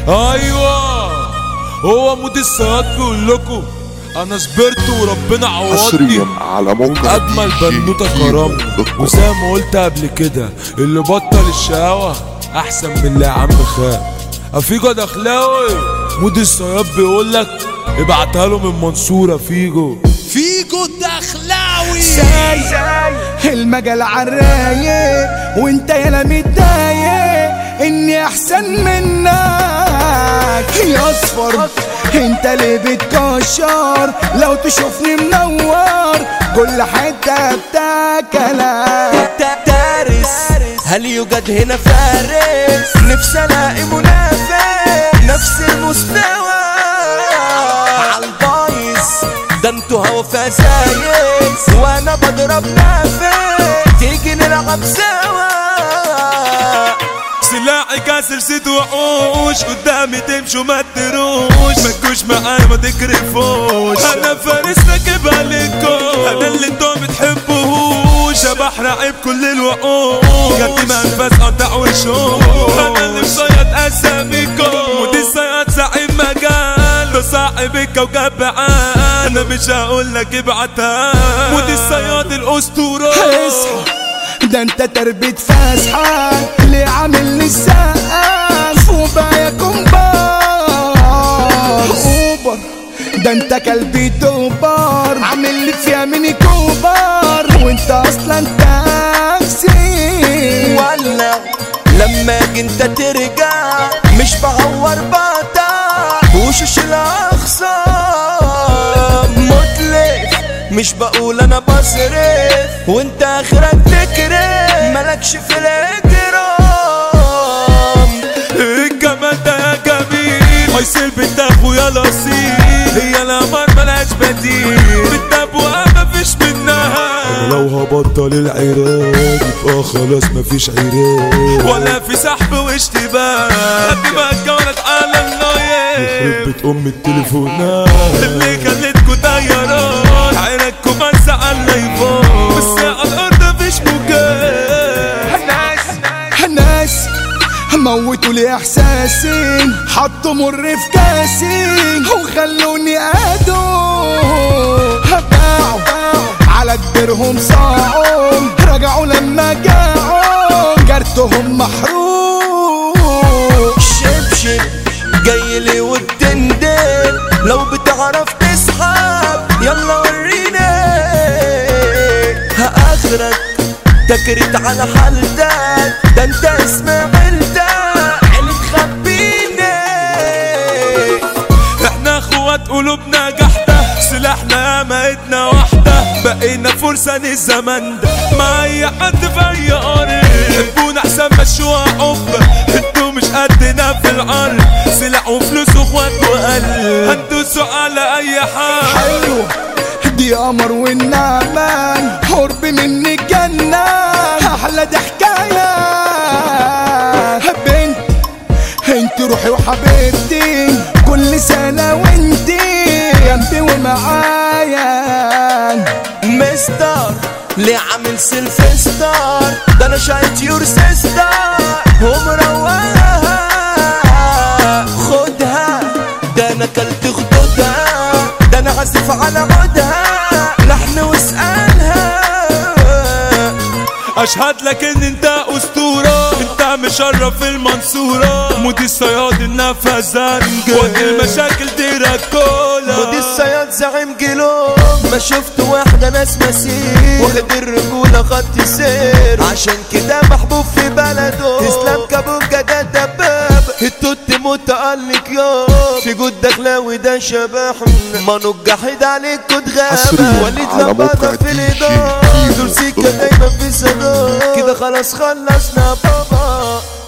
ايوه هو مود الصياد بيقول لكم انا صبرت وربنا عوضني حصريا على موقع اجمل دي جي بنوته كيمو كرم دوت كوم. وزي ما قلت قبل كده اللي بطل الشقاوة احسن من اللي يا عم خان افيجو دخلاوي مود الصياد بيقول لك ابعتها له من منصورة فيجو فيجو الدخلاوي ساي المجال عالرايق وانت يالا متضايق اني احسن منك يا اصفر انت ليه بتكشر لو تشوفني منور كل حته بتاكلك دارس هل يوجد هنا فارس نفسي الاقي منافس نفس المستوى عالبايظ ده انتوا هوا فسايس وانا بضرب نافس تيجي نلعب سوا سلاحي كاسر ست وحوش قدامي تمشوا ما تدروش ما تجوش معايا ما تكرفوش انا فارس راكب عليكم انا اللي انتوا بتحبوهوش شبح راعب كل الوحوش جبتي منفس قطع وشوش انا اللي مصيد اساميكم ودي الصياد صاحب مجال ده صاحب الكوكب بعال انا مش هقول لك ابعتها ودي الصياد الاسطوره اصحى ده انت تربية فاسحة ليه عامل لي سقف وبقى كومبار اوبر ده انت كلبي دوبار عامل لي فيها ميني كوبر وانت اصلا تاكسي ولع لما اجي انت ترجع مش بعور بقطع وشوش الاخصام متلف مش بقول انا بصرف وانت اخرك تكرف مالكش في الاجرام الجمال ده يا جميل هيصير بنت اخويا الاصيل هي القمر ملهاش بديل بنت ابوها مفيش منها لو هبطل العراق يبقى خلاص مفيش عراق ولا في سحب واشتباه قد ما اتجولت على النايم يخرب بيت ام التليفونات اللي خلتكوا طيارات عينكوا مرسى على الايفون بس على الارض مفيش مكان ناس موتوا لي احساسي حطوا مر في كاسي وخلوني ادوم باعوا على كبرهم صاعوا رجعوا لما جاعوا جرتهم محروق شبشب جاي لي وتندم لو بتعرف تسحب يلا وريني هاخرك تكرت على حالتك ده انت اسم عيلتك عيلة خبيني احنا اخوات قلوبنا جحدة سلاحنا ميتنا واحدة بقينا فرسان الزمن ده مع اي حد في اي ارض حبونا احسن مشوها حب انتوا مش قدنا في الارض سلاح وفلوس واخوات وقلب هندوسوا على اي حال حلو دي قمر والنعمان قرب مني الجنة أحلى دي حكاية بنت انت روحي وحبيبتي كل سنة وانتي جنبي ومعايا مستر ليه عامل سيلف ستار ده انا شايت يور سيستر ومروقها خدها ده انا كلت خدودها ده انا عازف على عودها لحن واسألها اشهد لك ان انت اسطورة انت مشرف المنصورة مودي الصياد النفذان ودي المشاكل دي ركولة ودي الصياد زعيم جلو ما شفت واحدة ناس مسير واخد الرجولة خط سير عشان كده محبوب في بلده اسلام كابونجا ده دباب التوت متألق يوم في جود دخلاوي ده شبحنا ما نجحد عليك كنت حصرياً غابة وليد على موقع لبطة في دي جي الإدارة كيمو دول سكة دوت كوم. دايما في صدى كده خلاص خلصنا بابا